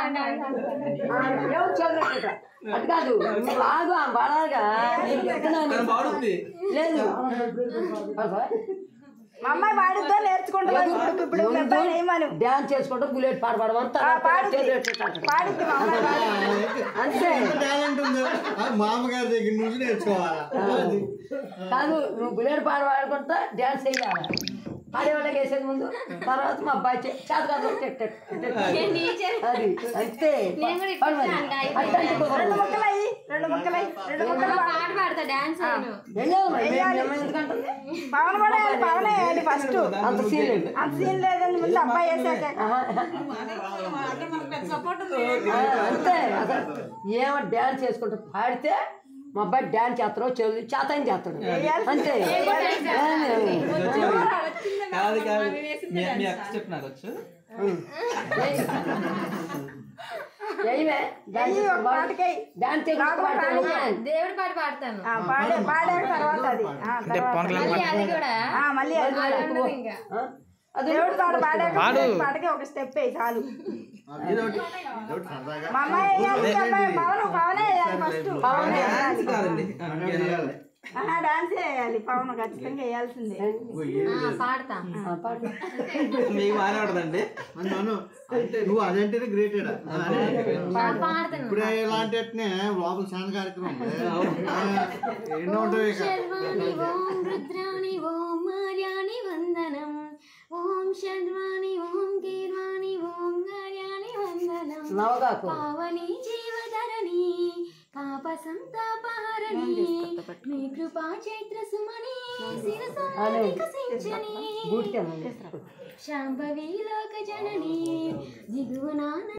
ఎవరు చదవట్లేట అటు కాదు నువ్వు ఆగు ఆ పడాలిగా నేను చెప్తున్నాను పాడుద్ది లేదు మా అమ్మాయి పాడిద్దో నేర్చుకుంటుంది ఇప్పుడు ఇప్పుడు మీ అబ్బాయి ఏమను డ్యాన్స్ చేసుకుంటూ బుల్లెట్ పాడు పాడమంతా పాడిద్ది పాడిద్ది మా అమ్మాయి పాడిద్ది. అంతే టాలెంట్ ఉందో అది మామగారి దగ్గర నుంచి నేర్చుకోవాలా అది. కాదు నువ్వు బుల్లెట్ పాడు పాడుకుంటా డ్యాన్స్ వేయాలి ఆడేవాళ్ళకి వేసేది ముందు తర్వాత మా అబ్బాయి చే- చేత కాదు టెట్ టెట్ టెట్. అది అంతే పాడు మరి. అట్టంటే కుదరదు. రెండు ముక్కలు అయ్యి రెండు ముక్కలు అయ్యి రెండు ముక్కలు పాడు. పాట పాడతా డాన్స్ వెయ్యాలి మరి. మేము- మేము ఎందుకంటుంది పవన్ కూడా వేయాలి పవన్ వేయాలి ఫస్ట్ అంత సీన్ లేదు అంత సీన్ లేదండి ముందు అబ్బాయి వేసాక ఆహా. ఆ, అంతే అసలు ఏమో డ్యాన్స్ చేసుకుంటూ పాడితే మా అబ్బాయి డ్యాన్స్ చేస్తాడు చెల్లి చేతని చేస్తాడు అంతే కాదు కాదు మీ మీ అక్క చెప్పు నాకు వచ్చు ఏమే డ్యాన్స్ ఒక పాటకి డ్యాన్స్ దేవుడి పాట పాడతాను ఆ, పాడే పాడాక తర్వాత అది ఆ, తర్వాత మళ్ళీ అది కూడా ఆ, మళ్ళీ అది ఉండదు ఇంకా అది దేవుడి పాట పాడాక దేవుడి పాటకి ఒక స్టెప్ వేయి చాలు ఇదొకటి ఇదొకటి సరదాగా మా అమ్మాయి వేయాలి ఈ అబ్బాయి పవన్ పవనే వేయాలి ఫస్ట్ పవన్ డాన్స్ కాదండి అక్కడ చేయాలి. ఆహా డాన్స్ వేయాలి పవన్ ఖచ్చితంగా వేయాల్సిందే ఓ, ఏం ఆ, పాడతా పాడు మీకు బాగానే పడదండి అని నన్ను అంటే నువ్వు అదంటేనే గ్రేటెడ్ ఆ, పాడతాను ఇప్పుడే ఇలాంటి అట్నే లోపల చాలా కార్యక్రమం ఉంది. ఆ, ఎన్నో ఉంటాయి ఇక శర్వాణి ఓం రుద్రాణి ఓం మార్యాణి వందనం ఓం శర్వాణి ఓం కీర్వాణి ఓం గార్యాణి వందనం నవగాకు పావని జీవధరణి పాప సంతాపహరణి మీ కృపా చైత్ర సుమని శిరసాని బూట్కి శాంభవి లోక జనని దిగువన